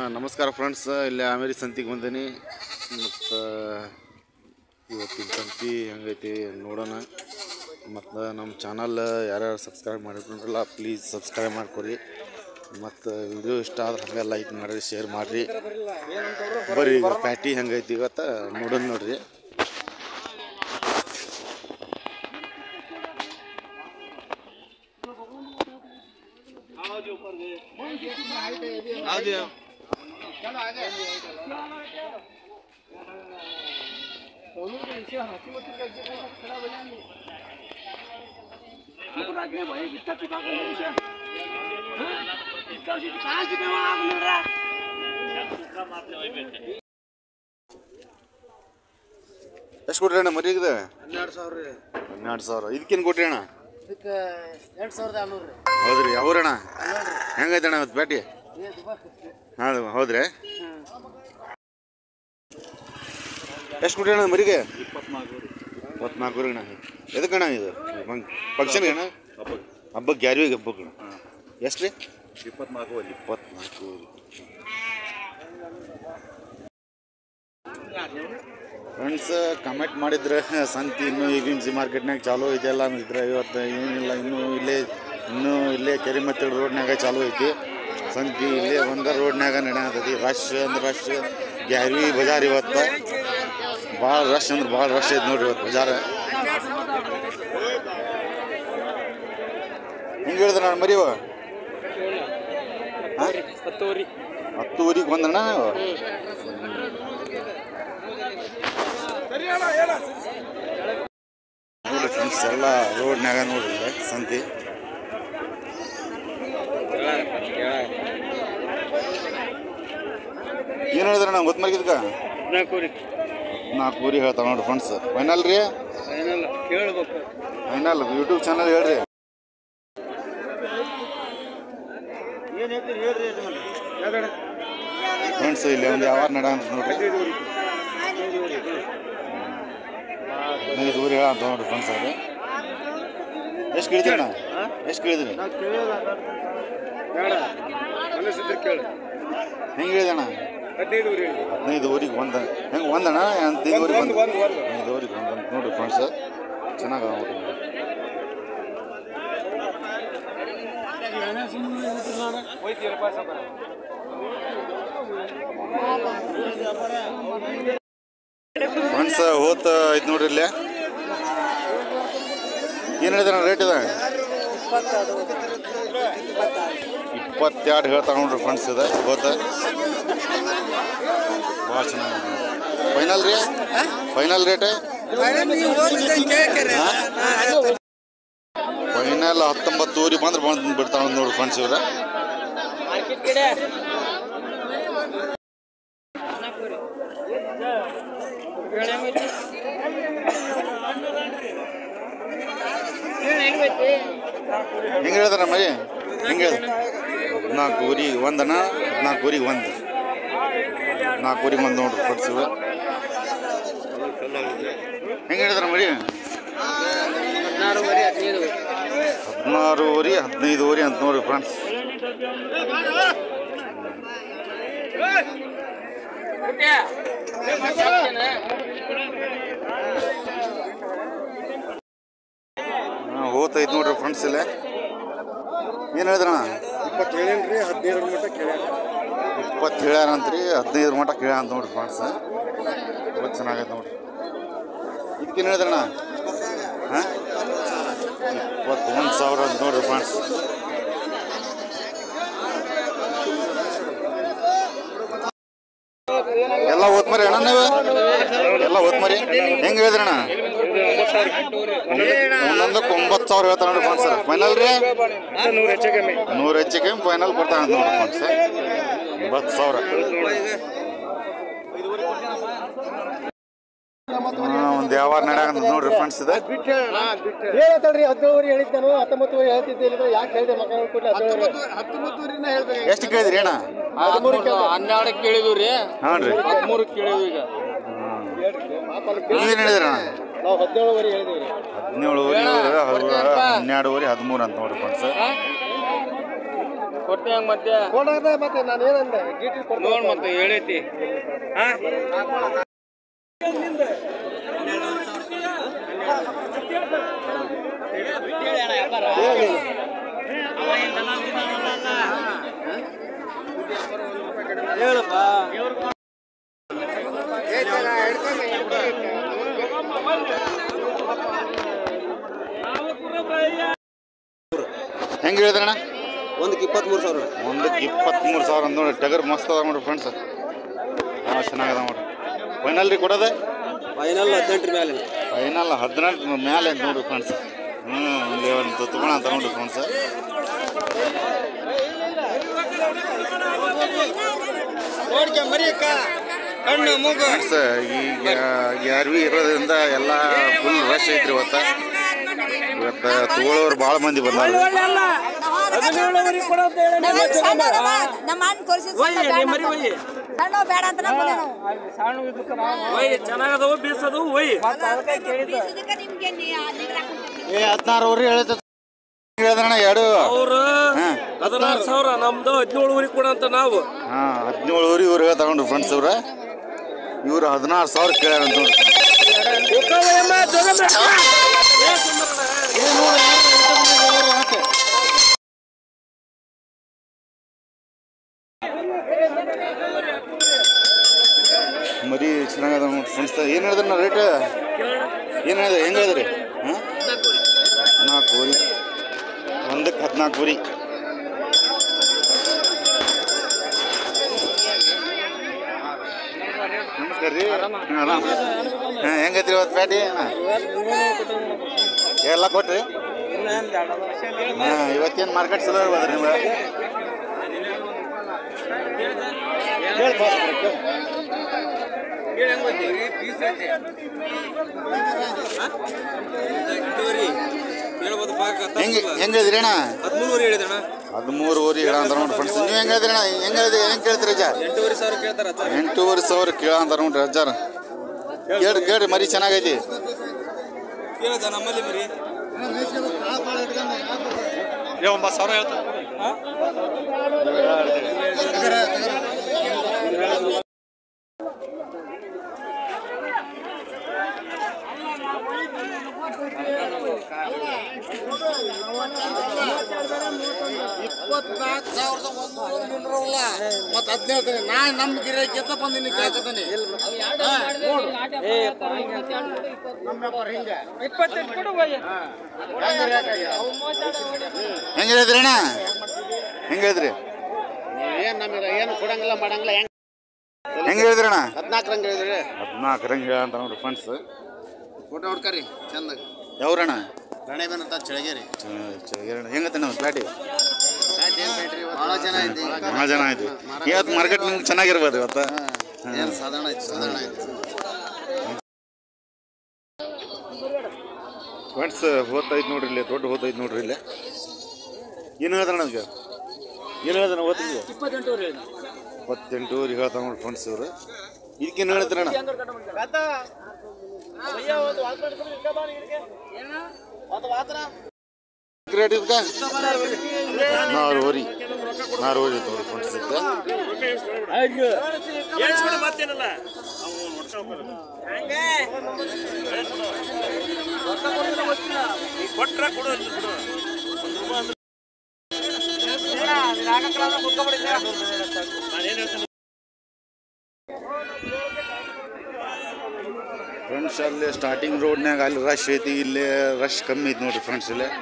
ನಮಸ್ಕಾರ ಫ್ರೆಂಡ್ಸ್ ಇಲ್ಲಿ ಆಮೇರಿ ಸಂತಿಗೆ ಬಂದೀನಿ ಮತ್ತು ಇವತ್ತಿನ ಸಂತಿ ಹೆಂಗೈತಿ ನೋಡೋಣ ಮತ್ತು ನಮ್ಮ ಚಾನಲ್ ಯಾರ್ಯಾರು ಸಬ್ಸ್ಕ್ರೈಬ್ ಮಾಡಿಕೊಂಡ್ರಲ್ಲ ಪ್ಲೀಸ್ ಸಬ್ಸ್ಕ್ರೈಬ್ ಮಾಡ್ಕೊರಿ ಮತ್ತು ವಿಡಿಯೋ ಇಷ್ಟ ಆದ್ರೆ ಹಂಗೆ ಲೈಕ್ ಮಾಡಿರಿ ಶೇರ್ ಮಾಡಿರಿ ಬರ್ರಿ ಈಗ ಪ್ಯಾಟಿ ಹೆಂಗೈತಿ ಇವತ್ತು ನೋಡೋಣ ನೋಡ್ರಿ ಎಷ್ಟು ಕೊಟ್ರಿ ಅಣ್ಣ ಮರಿಗಿದೆ ಹನ್ನೆರಡು ಸಾವಿರ ರೀ ಹನ್ನೆರಡು ಸಾವಿರ ಇದಕ್ಕೇನು ಕೊಟ್ರಿ ಅಣ್ಣ ಇದಕ್ಕೆ ಎಂಟು ಸಾವಿರದ ಏಳ್ನೂರು ರೀ ಹೌದ್ರಿ ಯಾವ್ರಣ್ಣ ಹೆಂಗೈತೆ ಅಣ್ಣ ಇವತ್ತು ಪ್ಯಾಟಿ ಹಾಂ ಹೌದ್ರಿ ಎಷ್ಟು ಕೊಟ್ರಿ ಅಣ್ಣ ಮರಿಗೆ ಇಪ್ಪತ್ನಾಲ್ಕು ರೀ ಇಪ್ಪತ್ನಾಲ್ಕು ರೀ ಅಣ್ಣ ಎದಕ್ಕೆ ಅಣ್ಣ ಇದು ಫಂಕ್ಷನ್ಗೆ ಅಣ್ಣ ಹಬ್ಬಕ್ಕೆ ಯಾರಿಗೆ ಹಬ್ಬಕ್ಕೆ ಅಣ್ಣ ಎಷ್ಟು ರೀ ಇಪ್ಪತ್ನಾಲ್ಕು ಅಲ್ಲಿ ಇಪ್ಪತ್ನಾಲ್ಕು ಫ್ರೆಂಡ್ಸ್ ಕಮೆಂಟ್ ಮಾಡಿದ್ರೆ ಸಂತಿ ಇನ್ನೂ ಈಗಿನ ಮಾರ್ಕೆಟ್ನಾಗ ಚಾಲೂ ಐತೆಲ್ಲ ಇದ್ರೆ ಇವತ್ತು ಏನಿಲ್ಲ ಇನ್ನೂ ಇಲ್ಲೇ ಇನ್ನೂ ಇಲ್ಲೇ ಕೆರಿಮತ್ತೇಳು ರೋಡ್ನಾಗ ಚಾಲೂ ಐತಿ ಸಂತಿ ಇಲ್ಲೇ ಒಂದ ರೋಡ್ನಾಗ ನಡೆಯತೈತಿ ರಶ್ ಅಂದ್ರೆ ರಶ್ ಗ್ಯಾರಿ ಬಜಾರ್ ಇವತ್ತು ಭಾಳ ರಶ್ ಅಂದ್ರೆ ಭಾಳ ರಶ್ ಐತೆ ನೋಡ್ರಿ ಇವತ್ತು ಬಜಾರ ಹಿಂಗೆ ಹೇಳಿದ್ರೆ ನಾನು ಮರಿವ ಹತ್ತುವರಿ ಹತ್ತುವರೆಗೆ ಬಂದಣ್ಣ ನೀವು ನೋಡ್ರಿ ಫ್ರೆಂಡ್ಸ್ ಎಲ್ಲ ರೋಡ್ನಾಗ ನೋಡ್ರಿ ಇಲ್ಲಿ ಸಂತಿ ಏನು ಹೇಳಿದ್ರಣ್ಣ ಗೊತ್ತ ಮರ್ಗಿದ್ಕ ಹದಿನಾಲ್ಕು ರೀ ನಾಲ್ಕು ಊರಿ ಹೇಳ್ತಾವ ನೋಡ್ರಿ ಫ್ರೆಂಡ್ಸ್ ಫೈನಲ್ ರೀ ಏನಿಲ್ಲ ಕೇಳ್ಬೇಕು ಫೈನಲ್ ಯೂಟ್ಯೂಬ್ ಚಾನಲ್ ಹೇಳ್ರಿ ಏನು ಹೇಳ್ತೀರಿ ಹೇಳ್ರಿ ಯಾಕಡೆ ಫ್ರೆಂಡ್ಸ್ ಇಲ್ಲಿ ಒಂದು ಯಾವ ನಡ ಅಂತ ನೋಡ್ರಿ ಹದಿನೈದು ಊರಿ ಹೇಳ ಅಂತ ನೋಡ್ರಿ ಫ್ರೆಂಡ್ಸ್ ಅದು ಎಷ್ಟು ಕೇಳಿದ್ರಣ್ಣ ಎಷ್ಟು ಕೇಳಿದ್ರಿ ನಾವು ಕೇಳಿಲ್ಲ ಬೇಡ ಮನಸ್ಸಿದ್ರೆ ಕೇಳಿ ಹೆಂಗೆ ಹೇಳಿದಣ್ಣ ಹದಿನೈದು ಊರಿ ಹದಿನೈದು ಊರಿಗೆ ಒಂದು ಹೆಂಗೆ ಒಂದಣ್ಣ ಹದಿನೈದು ಊರಿಗೆ ಒಂದು ಒಂದು ಒಂದು ಹದಿನೈದು ಊರಿಗೆ ಒಂದು ಅಂತ ನೋಡ್ರಿ ಫ್ರೆಂಡ್ಸ್ ಚೆನ್ನಾಗಿ ನೋಡ್ರಿ ಹೋಯ್ತೀರಪ್ಪ ಸಾಕಾರ ಫ್ರೆಂಡ್ಸ್ ಹೋತ ಐತೆ ನೋಡ್ರಿ ಇಲ್ಲಿ ಏನು ಹೇಳಿದಾರ ರೇಟ್ ಇದೆ ಇಪ್ಪತ್ತೆರಡು ಹೇಳ್ತಾರ ನೋಡ್ರಿ ಫ್ರೆಂಡ್ಸ್ ಇದೆ ಹೋತ ಭಾಳ ಚೆನ್ನಾಗಿ ಫೈನಲ್ ರೀ ಫೈನಲ್ ರೇಟ್ ಫೈನಲ್ ಹತ್ತೊಂಬತ್ತು ಊರಿಗೆ ಬಂದ್ರೆ ಬಂದು ಬಿಡ್ತಾವ ನೋಡ್ರಿ ಫ್ರೆಂಡ್ಸ್ ಇವ್ರ ಹೆಂಗೆ ಹೇಳ್ದಾರ ಮರಿ ಹೆಂಗೆ ಹೇಳ್ದ ನಾಲ್ಕು ಊರಿಗೆ ಒಂದನ ನಾಲ್ಕು ಊರಿಗೆ ಒಂದು ನಾಲ್ಕು ಊರಿಗೆ ಒಂದು ನೋಡ್ರಿ ಫ್ರೆಂಡ್ಸ್ ಇವ್ರ ಹೆಂಗೆ ಹೇಳಿದಾರ ಮರಿ ಹದಿನಾರು ವರೆ ಹದಿನೈದು ಹದಿನಾರು ಊರಿ ಹದಿನೈದು ಊರಿ ಅಂತ ನೋಡ್ರಿ ಫ್ರೆಂಡ್ಸ್ ಹಾಂ ಹೋತೈತೆ ನೋಡ್ರಿ ಫ್ರೆಂಡ್ಸ್ ಇಲ್ಲೇ ಏನು ಹೇಳಿದ್ರಣ್ಣ ಇಪ್ಪತ್ತು ಹೇಳೇನ್ರಿ ಹದಿನೈದು ಮಟ್ಟ ಕೇಳ್ಯಾರ ಇಪ್ಪತ್ತು ಹೇಳ್ಯಾರಂತ್ರಿ ಹದಿನೈದು ಮಟ್ಟ ಕೇಳ ಅಂತ ನೋಡ್ರಿ ಫ್ರೆಂಡ್ಸ್ ತುಂಬ ಚೆನ್ನಾಗೈತೆ ನೋಡ್ರಿ ಇದಕ್ಕೇನು ಹೇಳಿದ್ರಣ್ಣ ಹಾಂ ಇಪ್ಪತ್ತೊಂದು ಸಾವಿರ ಅಂತ ನೋಡ್ರಿ ಫ್ರೆಂಡ್ಸ್ ಎಲ್ಲ ಓದ್ಮರಿ ಅಣ್ಣ ನೀವು ಎಲ್ಲ ಓದ್ಮರಿ ಹೆಂಗೆ ಹೇಳಿದ್ರಣ್ಣ ಒಂದೊಂದಕ್ಕೆ ಒಂಬತ್ತು ಸಾವಿರ ಹೇಳ್ತಾರ ನೋಡ್ರಿ ಫ್ರೆಂಡ್ಸ್ ಫೈನಲ್ ರೀ ನೂರು ಹೆಚ್ಚು ಕಮ್ಮಿ ನೂರು ಹೆಚ್ಚು ಕಮ್ಮಿ ಫೈನಲ್ ಕೊಡ್ತಾನೆ ನೋಡ್ರಿ ಫ್ರೆಂಡ್ಸ್ ಒಂಬತ್ತು ಸಾವಿರ ಒಂದು ಯಾವ ನಡೆಯಂತ ನೋಡ್ರಿ ಫ್ರೆಂಡ್ಸ್ ಇದೆ ಹೇಳ್ತಾಳ್ರಿ ಹದಿನೇಳು ಹೇಳಿದ್ ನಾನು ಹತ್ತೊಂಬತ್ತು ಹೇಳ್ತಿದ್ದೆ ಇಲ್ಲ ಯಾಕೆ ಹೇಳಿದೆ ಮಕ್ಕಳು ಕೊಟ್ಟು ಹತ್ತೊಂಬತ್ತು ಹೇಳ್ಬೇಕು ಎಷ್ಟು ಕೇಳಿದ್ರಿ ಅಣ್ಣ ಹನ್ನೆರಡು ಕೇಳಿದ್ವಿ ರೀ ಹಾಂ ರೀ ಹದಿಮೂರು ಕೇಳಿದ್ವಿ ಈಗ ನೀವೇನು ಹೇಳಿದ್ರಿ ಅಣ್ಣ ನಾವು ಹದಿನೇಳುವರೆ ಹೇಳಿದ್ವಿ ರೀ ಹದಿನೇಳುವರೆ ಹನ್ನೆರಡುವರೆ ಹದಿಮೂರು ಅಂತ ನೋಡ್ರಿ ಫ್ರೆಂಡ್ಸ್ ಕೊಡ್ತೇವೆ ಹಂಗ ಮತ್ತೆ ಕೊಡಾದ ಮತ್ತೆ ನಾನು ಏನಂದೆ ಗಿಟ್ಟಿ ಕೊಡ್ತೀನಿ ನೋಡ್ ಮತ್ತೆ ಹೇಳೈತಿ ಹಾ ಹೇಳಪ್ಪ ಹೆಂಗೆ ಹೇಳಿದ್ರಣ್ಣ ಒಂದಕ್ಕೆ ಇಪ್ಪತ್ಮೂರು ಸಾವಿರ ಒಂದಕ್ಕೆ ಇಪ್ಪತ್ತ್ಮೂರು ಸಾವಿರ ಅಂದ್ ನೋಡಿ ಟಗರ್ ಮಸ್ತ್ ಅದ ನೋಡ್ರಿ ಫ್ರೆಂಡ್ಸ್ ಹಾಂ ಚೆನ್ನಾಗದ ನೋಡ್ರಿ ಫೈನಲ್ ರೀ ಕೊಡೋದೆ ಫೈನಲ್ ಹದಿನೆಂಟರ ಮೇಲೆ ಫೈನಲ್ ಹದಿನೆಂಟು ಮೇಲೆ ಅಂತ ನೋಡ್ರಿ ಫ್ರೆಂಡ್ಸ್ ಹ್ಞೂ ಇಲ್ಲಿ ಒಂದು ತಗೋಣ ಅಂತ ನೋಡ್ರಿ ಫ್ರೆಂಡ್ಸ್ ನೋಡ್ಕೆ ಮರಿ ಅಕ್ಕ ಕಣ್ಣು ಮೂಗು ಫ್ರೆಂಡ್ಸ್ ಈಗ ಈ ಅರ್ವಿ ಇರೋದ್ರಿಂದ ಎಲ್ಲ ಫುಲ್ ರಶ್ ಐತ್ರಿ ಇವತ್ತು ಇವತ್ತು ತಗೊಳ್ಳೋರು ಭಾಳ ಮಂದಿ ಬಂದಾರ ನಾವೇನ್ ಸಣ್ಣ ಅದಾವ? ನಮ್ಮ ಅಣ್ಣ ತೋರ್ಸಿದ್ ಸಣ್ಣ ಬೇಡ ಅಂತ. ಸಣ್ಣ ಬೇಡ ಅಂತ ನಾವು ಬಂದೇವ್ ನಾವು. ಒಯ್ ಚೆನ್ನಾಗದವು ಬೀಸದು ಒಯ್ ಬೀಸುದಕ್ಕ ನಿಮ್ಗೆ ನೀ- ನಿಗ್ರಹ ಹಾಕ್ಕೊಂಡ್ಬಿಡ್ತೀನಿ. ಏ ಹದಿನಾರು ಊರಿ ಹೇಳಿದ ಹೇಳಿದ್ರಣ್ಣ ಎರಡು ಅವ್ರು ಹಾಂ ಹದಿನಾರು ಸಾವಿರ ನಮ್ದು ಹದಿನೇಳು ಊರಿಗೆ ಕೊಡ ಅಂತ ನಾವು ಹಾಂ ಹದಿನೇಳು ಊರಿ ಇವ್ರಿಗೆ ತಗೊಂಡ್ರು ಫ್ರೆಂಡ್ಸ್ ಇವ್ರ ಇವ್ರು ಹದಿನಾರು ಸಾವಿರ ಕೇಳ್ಯಾರ ಅಂತ ನೋಡ್ರಿ ಮರಿ ಚೆನ್ನಾಗದ ನೋಡಿ ಫ್ರೆಂಡ್ಸ್ ಏನು ಹೇಳಿದ್ರಣ್ಣ ರೇಟ್ ಏನು ಹೇಳಿದೆ ಹೆಂಗೆ ಹೇಳಿದ್ರಿ ಹಾಂ ನಾಲ್ಕು ಊರಿ ಒಂದಕ್ಕೆ ಹದಿನಾಲ್ಕು ಊರಿ ನಮಸ್ಕಾರ ರೀ ಆರಾಮ ಹಾಂ ಹೆಂಗೈತ್ರಿ ಇವತ್ತು ಪ್ಯಾಟಿ ಎಲ್ಲ ಕೊಟ್ರಿ ಹಾಂ ಇವತ್ತೇನು ಮಾರ್ಕೆಟ್ ಚಲೋ ಇರ್ಬೋದ್ರಿ ನಿಮ್ಗೆ ಹೇಳಿ boss ಅವ್ರೆ, ಕೇಳಿ. ಹೆಂಗೆ ಹೆಂಗದ್ರಿ ಅಣ್ಣ ಹದಿಮೂರು ಹೇಳಿದಣ್ಣ ಹದಿಮೂರು ಊರಿ ಹೇಳ ಅಂತ ನೋಡಿ ಫ್ರೆಂಡ್ಸ್ ನೀವು ಹೆಂಗದ್ರಿ ಅಣ್ಣ ಹೆಂಗದ್ರಿ ಹೆಂಗೆ ಕೇಳ್ತೀರಿ ಅಜ್ಜ ಎಂಟೂವರೆ ಸಾವಿರ ಕೇಳ್ತಾರ ಎಂಟೂವರೆ ಸಾವಿರ ಕೇಳ ಅಂತ ನೋಡ್ರಿ ಅಜ್ಜಾರ ಕೇಳ್ರಿ ಕೇಳ್ರಿ ಮರಿ ಚೆನ್ನಾಗೈತಿ ಕೇಳದ ನಮ್ಮಲ್ಲಿ ಮರಿ ಒಂಬತ್ತು ಸಾವಿರ ಹೇಳ್ತಾರೆ ಇಪ್ಪತ್ನಾಲ್ಕು ಸಾವಿರದ ಒಂದೂರ ನಿಂದ್ರವಲ್ಲ ಮತ್ತೆ ಹದಿನೇಳು ನಾ ನಮ್ಮ ಗಿರಿ ಕೆತ್ತ ಬಂದಿನಿ ಕೇಳ್ಕೊತಾನೆ ಹೆಂಗೆ ಹೇಳಿದ್ರಿ ಅಣ್ಣ ಹೆಂಗೆ ಹೇಳಿದ್ರಿ ಏನ್ ನಮಗೆ ಏನು ಕೊಡಂಗಿಲ್ಲ ಮಾಡಂಗಿಲ್ಲ ಹೆಂಗ್ ಹೆಂಗೆ ಹೇಳಿದ್ರಿ ಅಣ್ಣ ಹದಿನಾಲ್ಕು ರಂಗ್ ಹೇಳಿದ್ರಿ ಹದಿನಾಲ್ಕು ರಂಗ್ ಹೇಳ ಅಂತ ನೋಡ್ರಿ ಫ್ರೆಂಡ್ಸ್ ಫೋಟೋ ಹೊಡ್ಕರಿ ಚಂದಾಗ ಯಾವ್ರಣ್ಣ ಗಣೆ ಬಂದ ಚಳಗೇರಿ ಹೆಂಗತ್ತೆ ನಾವು ಪ್ಲಾಟಿ ಭಾಳ ಜನ ಐತಿ ಭಾಳ ಜನ ಆಯ್ತು ಇವತ್ತು ಮಾರ್ಕೆಟ್ ನಿಮ್ಗೆ ಚೆನ್ನಾಗಿರ್ಬೋದು ಇವತ್ತು ಏನು ಸಾಧಾರಣ ಐತಿ ಸಾಧಾರಣ ಐತಿ ಫ್ರೆಂಡ್ಸ್ ಹೋತೈತೆ ನೋಡ್ರಿ ಇಲ್ಲಿ ದೊಡ್ಡ ಹೋತೈತೆ ನೋಡ್ರಿ ಇಲ್ಲಿ ಏನು ಹೇಳ್ತಾನ ಅದಕ್ಕೆ ಏನು ಹೇಳ್ತಾನ ಓದ್ತಿದ್ದೆ ಇಪ್ಪತ್ತೆಂಟೂವರೆ ಇಪ್ಪತ್ತೆಂಟೂವರೆಗೆ ಹೇಳ್ತಾನ ನೋಡ್ರಿ ಫ್ರೆಂಡ್ಸ್ ಇವರು ಇದಕ್ಕೇನು ಹೇಳ್ತಾರಣ್ಣ ರೇಟ್ ಇದಕ್ಕೆ ನಾಲ್ವರಿ ನಾಲ್ವರಿ ನೋಡಿ ಫ್ರೆಂಡ್ಸ್ ಇದಕ್ಕೆ ಮತ್ತೇನಲ್ಲ ಕೊಟ್ರ ಕೊಡು ಫ್ರೆಂಡ್ಸ್ ಅಲ್ಲಿ ಸ್ಟಾರ್ಟಿಂಗ್ ರೋಡ್ನ್ಯಾಗ ಅಲ್ಲಿ ರಶ್ ಐತಿ ಇಲ್ಲಿ ರಶ್ ಕಮ್ಮಿ ಐತಿ ನೋಡ್ರಿ ಫ್ರೆಂಡ್ಸ್ ಇಲ್ಲಿ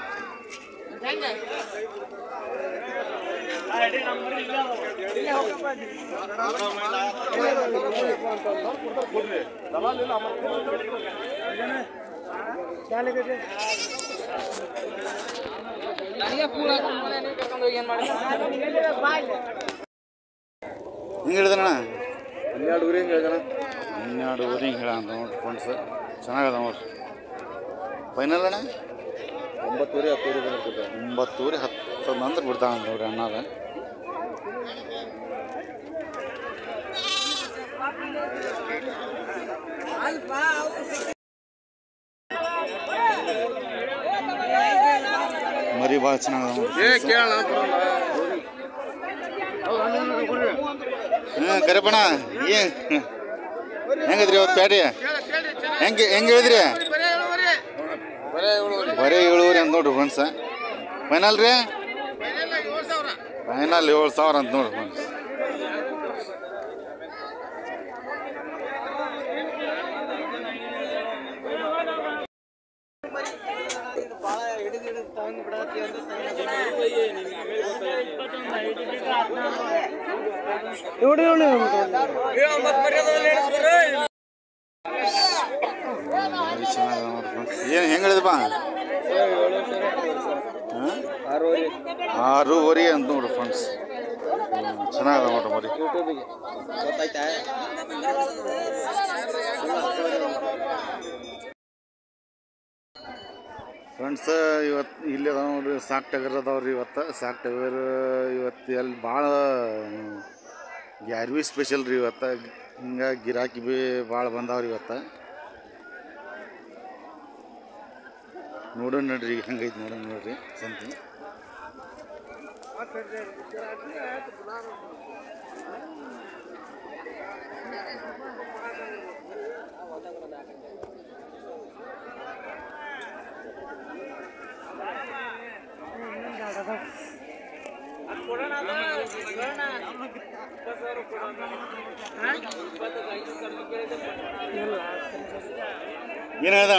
ಹಿಂಗೆ ಹೇಳಿದಣ್ಣ ಹನ್ನೆರಡು ಊರಿ ಹಿಂಗೆ ಹೇಳ್ದಣ್ಣ ಹನ್ನೆರಡು ಊರಿ ಹಿಂಗೆ ಹೇಳ ಅಂತ ನೋಡ್ರಿ ಫ್ರೆಂಡ್ಸ್ ಚೆನ್ನಾಗದ ನೋಡ್ರಿ ಫೈನಲ್ ಅಣ್ಣ ಒಂಬತ್ತೂರಿ ಹತ್ತೂರಿ ಬಂದಿರ್ತದೆ ಒಂಬತ್ತೂರಿ ಹತ್ತು ಅಂದ್ರೆ ಬಿಡ್ತಾನ ನೋಡ್ರಿ ಅಣ್ಣಾರ ಮರಿ ಭಾಳ ಚೆನ್ನಾಗದ ನೋಡ್ರಿ ಕೇಳೋಣ ಕರೆಪಣ ಏನ್ ಹೆಂಗದ್ರಿ ಅವತ್ತು ಪ್ಯಾಟಿ ಹೆಂಗೆ ಹೆಂಗೆ ಹೇಳಿದ್ರಿ ಬರೀ ಏಳುವರೆ ಅಂತ ನೋಡ್ರಿ ಫ್ರೆಂಡ್ಸ್ ಫೈನಲ್ ರೀ ಫೈನಲ್ ಏಳು ಸಾವಿರ ಅಂತ ನೋಡ್ರಿ ಫ್ರೆಂಡ್ಸ್ ಏನು ಹೆಂಗೆ ಹೇಳಿದಪ್ಪ ಆರೂವರೆ ಅಂತ ನೋಡ್ರಿ ಫ್ರೆಂಡ್ಸ್ ಚೆನ್ನಾಗದ ನೋಡ್ರಿ ಮರಿ ಫ್ರೆಂಡ್ಸ್ ಇವತ್ತು ಇಲ್ಲಿ ಅದಾವ ನೋಡ್ರಿ ಸಾಕ್ ಟಗರ್ ಅದಾವ್ರಿ ಇವತ್ತು ಸಾಕ್ ಟಗರ್ ಇವತ್ತು ಎಲ್ಲಿ ಭಾಳ ಗ್ಯಾರ್ವಿ ಸ್ಪೆಷಲ್ ರೀ ಇವತ್ತು ಹಿಂಗೆ ಗಿರಾಕಿ ಬಿ ಭಾಳ ಬಂದಾವ್ರಿ ಇವತ್ತು ನೋಡೋಣ ನೋಡ್ರಿ ಈಗ ಹೆಂಗೈತೆ ನೋಡೋಣ ನೋಡ್ರಿ ಸಂತಿ ಏನು ಹೇಳ್ದಣ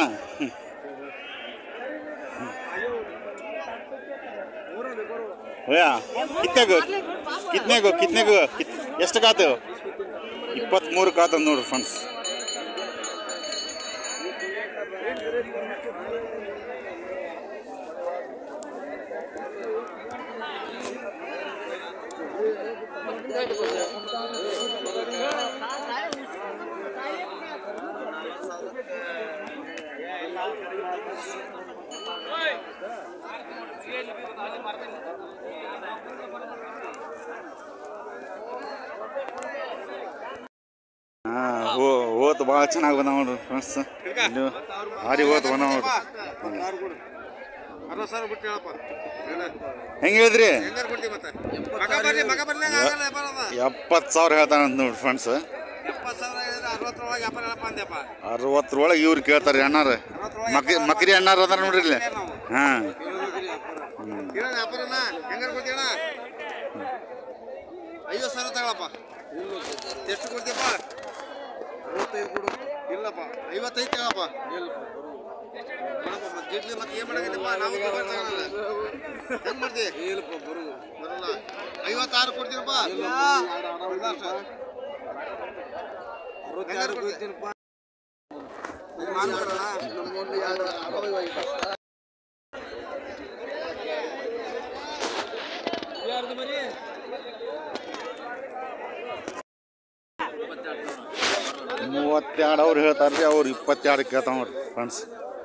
भैया कितने को कितने को कितने को कित, ಎಷ್ಟು ಕಾತು ಇಪ್ಪತ್ತ್ಮೂರು ಕಾತ ನೋಡ್ರಿ ಫ್ರೆಂಡ್ಸ್ ಹಾಂ ಓ ಓತ್ ಭಾಳ ಚೆನ್ನಾಗಿ ಬಂದಾವ ನೋಡ್ರಿ ಫ್ರೆಂಡ್ಸ್ ಇದು ಭಾರಿ ಓತ್ ಬಂದಾವ ನೋಡ್ರಿ ಅರವತ್ತು ಸಾವಿರ ಬಿಟ್ಟು ಹೇಳಪ್ಪ ಹೆಂಗೆ ಹೇಳಿದ್ರಿ ಹೆಂಗಾರು ಕೊಡ್ತೀವಿ ಮತ್ತೆ ಮಗ ಬರ್ಲಿ ಮಗ ಬರ್ಲಿ ಆಗಲ್ಲ ವ್ಯಾಪಾರ ಅದ ಎಪ್ಪತ್ತು ಸಾವಿರ ಹೇಳ್ತಾನೆ ಅಂತ ನೋಡ್ರಿ ಫ್ರೆಂಡ್ಸ್ ಎಪ್ಪತ್ತು ಸಾವಿರ ಹೇಳಿದ್ರೆ ಅರವತ್ತರೊಳಗೆ ವ್ಯಾಪಾರ ಹೇಳಪ್ಪ ಅಂದ್ಯಪ್ಪ ಅರವತ್ತರೊಳಗೆ ಇವ್ರು ಕೇಳ್ತಾರೆ ಅಣ್ಣಾರ ಮಕ್ ಮಕ್ರಿ ಅಣ್ಣಾರ ಅದಾರ ನೋಡ್ರಿ ಇಲ್ಲಿ ಹಾಂ ಹೇಳ ವ್ಯಾಪಾರನ ಹೆಂಗಾರು ಕೊಡ್ತೀಯಣ್ಣ ಐವತ್ತು ಸಾವಿರ ತಗೊಳಪ್ಪ ಎಷ್ಟು ಕೊಡ್ತೀಯಪ್ಪ ಅರವತ್ತೈದು ಕೊಡು ಇಲ್ಲಪ್ಪ ಐವತ್ತೈದು ತಗೊಳಪ್ಪ ಇಲ್ಲಪ್ಪ ನೋಡಪ್ಪ ಮತ್ತೆ ಇಡ್ಲಿ ಮತ್ತೆ ಏನು ಮಾಡಾಕತ್ತಪ್ಪ ನಾವು ದುಬಾರಿ ತಗೊಳಲ್ಲ ಹೆಂಗ್ ಮಾಡ್ತಿ ಇಲ್ಲಪ್ಪ ಬರೋದು ಬರಲ್ಲ ಐವತ್ತಾರು ಕೊಡ್ತೀನಪ್ಪ ಹೆಂಗಾರು ಕೊಡ್ತೀನಪ್ಪ ಮಾರ್ಬಿಡೋಣ ನಮ್ಗೊಂದು ಎರಡು ಅರವತ್ತು ಮೂವತ್ತೆರಡು ಅವ್ರು ಹೇಳ್ತಾರೆ ರೀ ಅವ್ರು ಇಪ್ಪತ್ತೆರಡು ಕೇಳ್ತಾವ ನೋಡ್ರಿ ಫ್ರೆಂಡ್ಸ್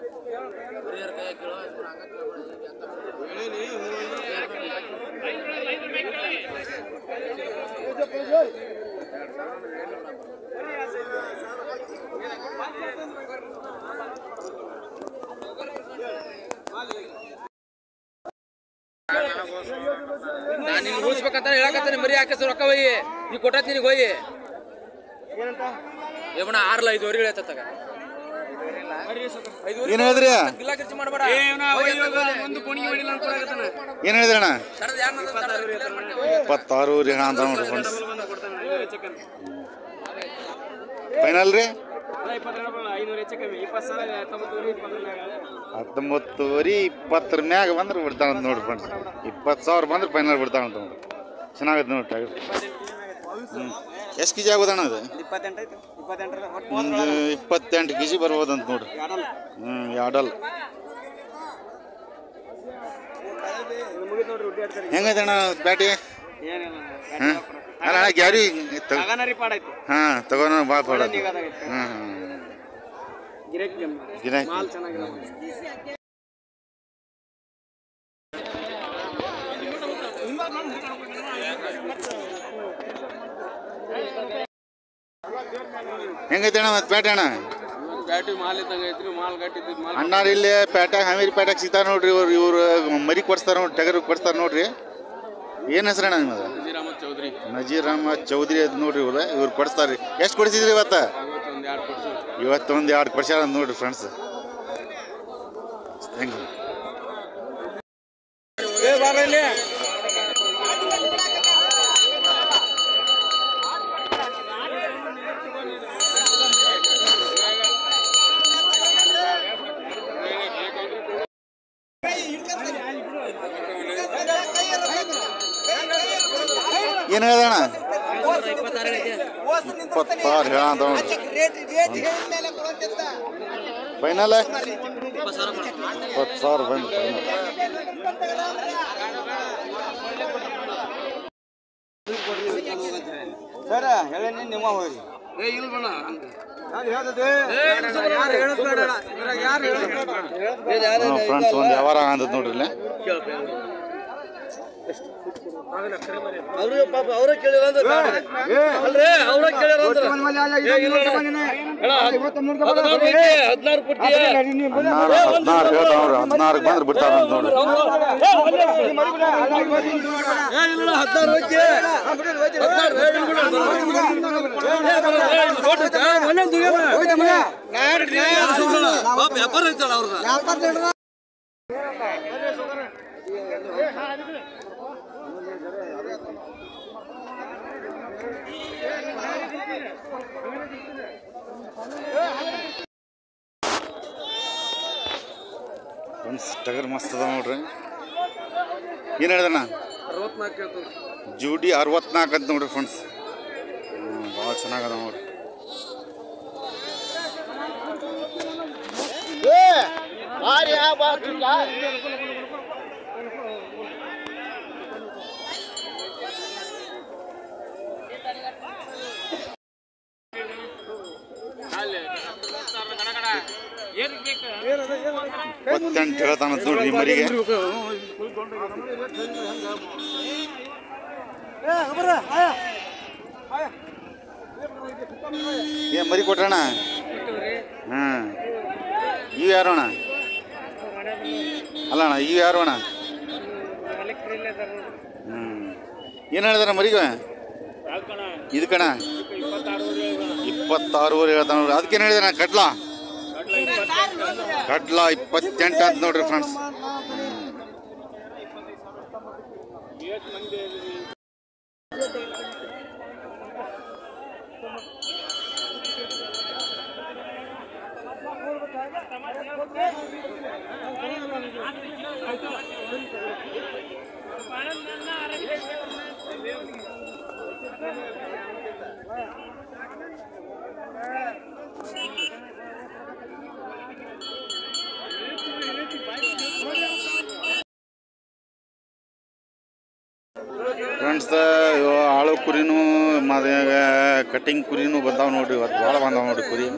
ನಾನು ನಿನ್ಗೆ ಉಳಿಸ್ಬೇಕಂತ ಹೇಳಕತ್ತಾನೆ ಮರಿ ಹಾಕಿ ರೊಕ್ಕ ಒಯ್ಯಿ ನೀ ಕೊಟ್ಟತ್ ನಿನಗೆ ಹೋಗಿ ಏಮಣ್ಣ ಆರ್ಲ ಐದುವರೆ ಹೇಳತ್ತಗ ಏನು ಹೇಳಿದ್ರಿ ಇಲ್ಲ ಖರ್ಚು ಮಾಡಬೇಡ ಒಂದು ಕೋಣಿಗೆ ಹೊಡಿಲ್ಲ ಅನ್ಕೊಳಕತ್ತಾನ ಏನು ಹೇಳಿದ್ರಿ ಅಣ್ಣ ತರದ್ ಯಾರನ್ನ ಇಪ್ಪತ್ತಾರು ರೀ ಅಣ್ಣ ಅಂತ ನೋಡ್ರಿ ಫ್ರೆಂಡ್ಸ್ ಫೈನಲ್ ರೀ ಐನೂರು ಹೆಚ್ಚು ಕಮ್ಮಿ ಇಪ್ಪತ್ತು ಸಾವಿರ ತೊಂಬತ್ತೂರು ಹತ್ತೊಂಬತ್ತುವರೆ ಇಪ್ಪತ್ತರ ಮ್ಯಾಗ ಬಂದ್ರೆ ಬಿಡ್ತಾನಂತ ನೋಡ್ರಿ ಫ್ರೆಂಡ್ಸ್ ಇಪ್ಪತ್ತು ಸಾವಿರ ಬಂದ್ರೆ ಫೈನಲ್ ಬಿಡ್ತಾನಂತ ನೋಡ್ರಿ ಚೆನ್ನಾಗೈತೆ ನೋಡಿ ಟಗರ್ ಹ್ಞೂ ಎಷ್ಟು ಕೆ ಜಿ ಆಗೋದಣ್ಣ ಅದು ಇಪ್ಪತ್ತೆಂಟು ಐತೆ ಇಪ್ಪತ್ತೆಂಟರ ಒಂದು ಇಪ್ಪತ್ತೆಂಟು ಕೆ ಜಿ ಬರ್ಬೋದಂತ ನೋಡ್ರಿ ಹ್ಞೂ ಎರಡಲ್ ಮುಗಿದು ನೋಡ್ರಿ ಹುಡ್ಡಿ ಆಡ್ತಾರೆ ಹೆಂಗೈತೆ ಅಣ್ಣ ಬ್ಯಾಟಿ ಏನಿಲ್ಲ ಹಾಂ ಅಲ್ಲ ಅಣ್ಣ ಗ್ಯಾರಿ ಆಗನರಿ ಪಾಡೈತಿ ಹಾಂ ತಗೋಣ ಭಾಳ ಕೊಡೋದು ನಿಗದಾಗೈತೆ. ಹಾಂ ಹಾಂ ಗಿರಾಕಿ ಗಿರಾಕಿ ಮಾಲ್ ಚೆನ್ನಾಗಿದೆ ಹೆಂಗೈತೆ ಅಣ್ಣ ಮತ್ತೆ ಪೇಟೆ ಅಣ್ಣ ಬ್ಯಾಟಿ ಮಾಲ್ ಇದ್ದಂಗ ಐತ್ರಿ ಮಾಲ್ ಗಟ್ಟಿದ್ದು ಮಾಲ್ ಅಣ್ಣಾರು ಇಲ್ಲಿ ಪೇಟ್ಯಾಗ ಹಾವೇರಿ ಪೇಟ್ಯಾಗ ಸಿಗ್ತಾರ ನೋಡ್ರಿ ಇವ್ರು ಇವ್ರು ಮರಿ ಕೊಡ್ಸ್ತಾರ ನೋಡ್ರಿ ಟಗರ್ ಕೊಡ್ಸ್ತಾರ ನೋಡ್ರಿ ಏನು ಹೆಸರು ಅಣ್ಣ ನಿಮ್ಮದು ವಜೀರಮ್ಮ ಅಹಮದ್ ಚೌಧರಿ ನಜೀರ್ ಅಹಮದ್ ಚೌಧರಿ ಅದ್ ನೋಡ್ರಿ ಇವ್ರ ಇವ್ರು ಕೊಡಿಸ್ತಾರೆ ಎಷ್ಟು ಕೊಡಿಸಿದ್ರಿ ಇವತ್ತು ಒಂದು ಎರಡು ಕೊಡ್ಸಿ ಇವತ್ತೊಂದು ಎರಡು ಕೊಡ್ಸ್ಯಾರ ಅಂತ ನೋಡ್ರಿ ಫ್ರೆಂಡ್ಸ್ ಥ್ಯಾಂಕ್ ಯು ಏನು ಹೇಳ್ದಣ್ಣ ಇಪ್ಪತ್ತಾರು ಹೇಳ ಅಂತ ನೋಡ್ರಿ ಫೈನಲ್ ಇಪ್ಪತ್ತು ಸಾವಿರ ಬಂದು ಫೈನಲ್ ಸರ್ ಹೇಳೇನಿ ನಿಮ್ಮ ಹೋಗ್ರಿ ಫ್ರೆಂಡ್ಸ್ ಒಂದು ವ್ಯವಹಾರ ಆಗಂತದ ನೋಡ್ರಿ ಇಲ್ಲೇ ಅವ್ರು ಪಾಪ ಅವರೇ ಕೇಳಿರ ಅಲ್ರೇ ಅವರೇ ಕೇಳಿರ ಹದಿನಾರು ಕೊಡ್ತೀಯ ಹದಿನಾರು ಹದಿನಾರು ಹೇಳ್ತಾವ ನೋಡ್ರಿ ಹದಿನಾರು ಬಂದ್ರೆ ಬಿಡ್ತಾರ ಅಂತ ನೋಡ್ರಿ ಹದಿನಾರು ಹೋಗಿ ವ್ಯಾಪಾರ ಐತಲ್ಲ ಅವ್ರದ್ದು ಫ್ರೆಂಡ್ಸ್ ಟಗರ್ ಮಸ್ತ್ ಅದ ನೋಡ್ರಿ ಏನು ಹೇಳ್ದಣ್ಣ ಅರವತ್ನಾಲ್ಕು ಹೇಳ್ತೀವಿ ಜೂಡಿ ಅರವತ್ನಾಲ್ಕು ಅಂತ ನೋಡ್ರಿ ಫ್ರೆಂಡ್ಸ್ ಭಾಳ ಚೆನ್ನಾಗದ ನೋಡ್ರಿ ಇಪ್ಪತ್ತೆಂಟು ಹೇಳ್ತಾನಂತ ನೋಡ್ರಿ ಈ ಮರಿಗೆ ಏನ್ ಮರಿ ಕೊಟ್ರಣ್ಣ ಹಾಂ ಇವು ಯಾರು ಅಣ್ಣ ಅಲ್ಲ ಅಣ್ಣ ಇವು ಯಾರು ಅಣ್ಣ ಹ್ಞೂ ಏನು ಹೇಳಿದಾರ ಮರಿಗ ಇದು ಕಣ ಇಪ್ಪತ್ತಾರೂವರೆ ಹೇಳ್ತಾನ ನೋಡ್ರಿ ಅದಕ್ಕೇನು ಹೇಳಿದಾರ ಕಡ್ಲ ಕಡ್ಲ ಇಪ್ಪತ್ತೆಂಟು ಅಂತ ನೋಡ್ರಿ ಫ್ರೆಂಡ್ಸ್ ಫ್ರೆಂಡ್ಸ್ ಆಳು ಕುರಿನೂ ಮದ್ಯಾಗ ಕಟಿಂಗ್ ಕುರಿನೂ ಬಂದಾವ ನೋಡ್ರಿ ಇವತ್ತು ಭಾಳ ಬಂದಾವ ನೋಡ್ರಿ ಕುರಿ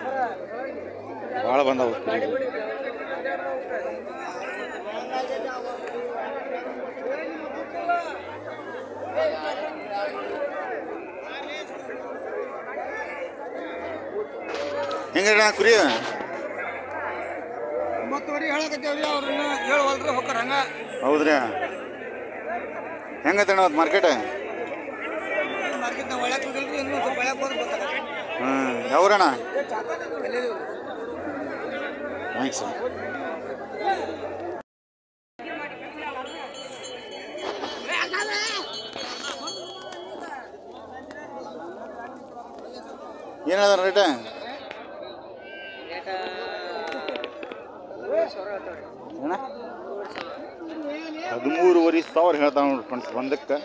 ಭಾಳ ಬಂದಾವ ಕುರಿ ಹೆಂಗಣ್ಣ ಕುರಿ ಒಂಬತ್ತುವರೆ ಹೇಳಕತ್ತೇವ್ರಿ ಅವ್ರನ್ನ ಹೇಳುವಲ್ರಿ ಹೋಗ್ತಾರ ಹಂಗ ಹೌದ್ರಿ ಹೆಂಗೈತಣ್ಣ ಅವತ್ತು ಮಾರ್ಕೆಟ್ ಮಾರ್ಕೆಟ್ ನಾವು ಒಳಗೆ ಹೋಗಿಲ್ರಿ ಇನ್ನೂ ಸ್ವಲ್ಪ ಒಳಗೆ ಹೋದ್ರೆ ಗೊತ್ತಾಗತ್ತೆ ಹ್ಞೂ ಯಾವ್ರಣ್ಣ ಥ್ಯಾಂಕ್ಸ್ ಏನು ಹೇಳ್ದಾರ ರೇಟ ಏನ ಹದಿಮೂರುವರೆ ಸಾವಿರ ಹೇಳ್ತಾವ ನೋಡ್ರಿ ಫ್ರೆಂಡ್ಸ್ ಒಂದಕ್ಕೆ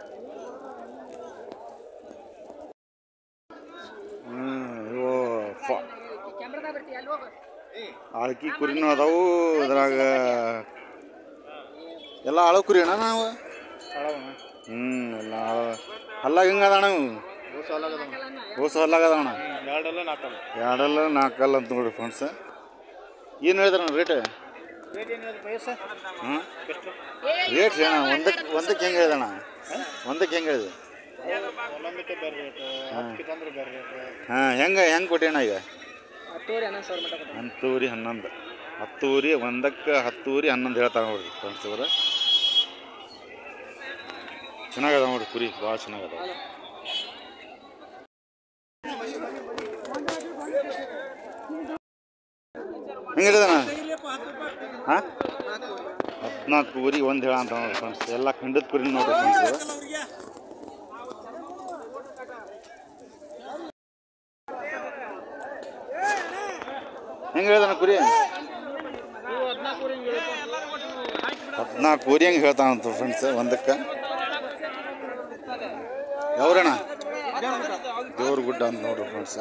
ಹ್ಮ್, ಇವು ಆಳ್ಕಿ ಕುರಿನೂ ಅದಾವು ಅದ್ರಾಗ ಎಲ್ಲ ಆಳು ಕುರಿ ಅಣ್ಣ ನಾವು ಹ್ಞೂ ಎಲ್ಲ ಆಳು ಹಲ್ಲಾಗ ಹೆಂಗೆ ಅದ ಅಣ್ಣ ಓಸ ಹಲ್ಲಾಗ ಅದ ಅಣ್ಣ ಎರಡಲ್ಲ ನಾಲ್ಕಲ್ಲ ಎರಡಲ್ಲ ನಾಲ್ಕಲ್ಲ ಅಂತ ನೋಡ್ರಿ ಫ್ರೆಂಡ್ಸ್ ಏನು ಹೇಳಿದ್ರ ರೇಟ್ ಹಾಂ ರೇಟ್ ಅಣ್ಣ ಒಂದಕ್ಕೆ ಒಂದಕ್ಕೆ ಹೆಂಗೆ ಹೇಳ್ದಣ್ಣ ಒಂದಕ್ಕೆ ಹೆಂಗೆ ಹೇಳಿದೆ ಒಂದೊಂದಕ್ಕೆ ಬೇರೆ ರೇಟ್ ಹತ್ತು ಅಂದ್ರೆ ಬೇರೆ ರೇಟ್ ಹಾಂ ಹೆಂಗೆ ಹೆಂಗೆ ಕೊಟ್ಟೇಣ ಈಗ ಹತ್ತೂವರೆ ಹನ್ನೊಂದು ಸಾವಿರ ಮಟ್ಟ ಕೊಡ್ತಾರೆ. ಹತ್ತೂರಿ ಹನ್ನೊಂದು ಹತ್ತೂರಿ ಒಂದಕ್ಕೆ ಹತ್ತೂರಿ ಹನ್ನೊಂದು ಹೇಳ್ತಾರೆ ನೋಡ್ರಿ ಫ್ರೆಂಡ್ಸ್ ಅವರು ಚೆನ್ನಾಗದ ನೋಡ್ರಿ ಕುರಿ ಭಾಳ ಚೆನ್ನಾಗದ ಹೆಂಗಿದಣ್ಣ ಹಾಂ ಹದಿನಾಲ್ಕು ಊರಿಗೆ ಒಂದು ಹೇಳ ಅಂತ ನೋಡ್ರಿ ಫ್ರೆಂಡ್ಸ್ ಎಲ್ಲ ಖಂಡದ ಕುರಿ ನೋಡ್ರಿ ಫ್ರೆಂಡ್ಸ್ ಹೆಂಗೆ ಹೇಳ್ದಾನ ಕುರಿ ಹದಿನಾಲ್ಕು ಊರಿ ಹೆಂಗೆ ಹೇಳ್ತಾನಂತ ಫ್ರೆಂಡ್ಸ್ ಒಂದಕ್ಕೆ ಯಾವ್ರಣ್ಣ ದೇವ್ರ ಗುಡ್ಡ ಅಂತ ನೋಡ್ರಿ ಫ್ರೆಂಡ್ಸ್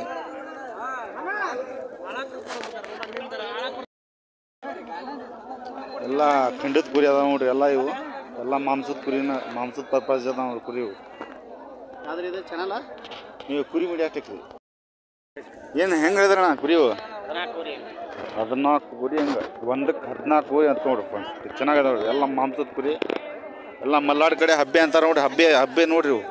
ಎಲ್ಲ ಖಂಡಿತ ಕುರಿ ಅದಾವ ನೋಡ್ರಿ ಎಲ್ಲ ಇವು ಎಲ್ಲ ಮಾಂಸದ ಕುರಿನ ಮಾಂಸದ ಪರ್ಪಸ್ ಅದಾವ ನೋಡ್ರಿ ಕುರಿ ಇವು ಆದ್ರೆ ಇದು ಚಾನಲ್ ನೀವು ಕುರಿ ಮಡಿ ಅಷ್ಟಕ್ಕೆ ಏನು ಹೆಂಗೆ ಹೇಳಿದ್ರಣ್ಣ ಕುರಿವು ಹದಿನಾಲ್ಕು ಕುರಿ ಹೆಂಗೆ ಒಂದಕ್ಕೆ ಹದಿನಾಲ್ಕು ಕುರಿ ಅಂತ ನೋಡ್ರಿ ಫ್ರೆಂಡ್ಸ್ ಚೆನ್ನಾಗದ ನೋಡ್ರಿ ಎಲ್ಲ ಮಾಂಸದ ಕುರಿ ಎಲ್ಲ ಮಲ್ನಾಡ್ ಕಡೆ ಹಬ್ಬೆ ಅಂತಾರೆ ನೋಡ್ರಿ ಹಬ್ಬೆ ಹಬ್ಬೆ ನೋಡ್ರಿ ಇವು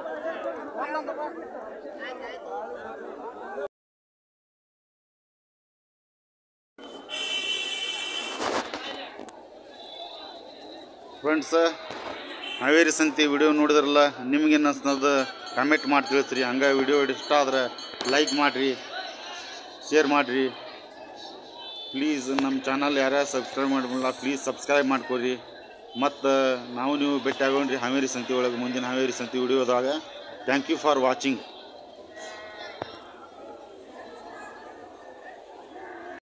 ಫ್ರೆಂಡ್ಸ್ ಹಾವೇರಿ ಸಂತಿ ವಿಡಿಯೋ ನೋಡಿದ್ರಲ್ಲ ನಿಮ್ಗೇನು ಅನ್ಸ್ತದ ಕಮೆಂಟ್ ಮಾಡಿ ತಿಳಿಸ್ರಿ ಹಂಗೆ ವಿಡಿಯೋ ಇಷ್ಟ ಆದ್ರೆ ಲೈಕ್ ಮಾಡಿರಿ ಶೇರ್ ಮಾಡಿರಿ ಪ್ಲೀಸ್ ನಮ್ಮ ಚಾನಲ್ ಯಾರ್ಯಾರು ಸಬ್ಸ್ಕ್ರೈಬ್ ಮಾಡಿರಲ್ಲ ಪ್ಲೀಸ್ ಸಬ್ಸ್ಕ್ರೈಬ್ ಮಾಡ್ಕೊರಿ ಮತ್ತು ನಾವು ನೀವು ಭೇಟಿ ಆಗೋಣ್ರಿ ಹಾವೇರಿ ಸಂತಿ ಒಳಗೆ ಮುಂದಿನ ಹಾವೇರಿ ಸಂತಿ ವಿಡಿಯೋದಾಗ ಥ್ಯಾಂಕ್ ಯು ಫಾರ್ ವಾಚಿಂಗ್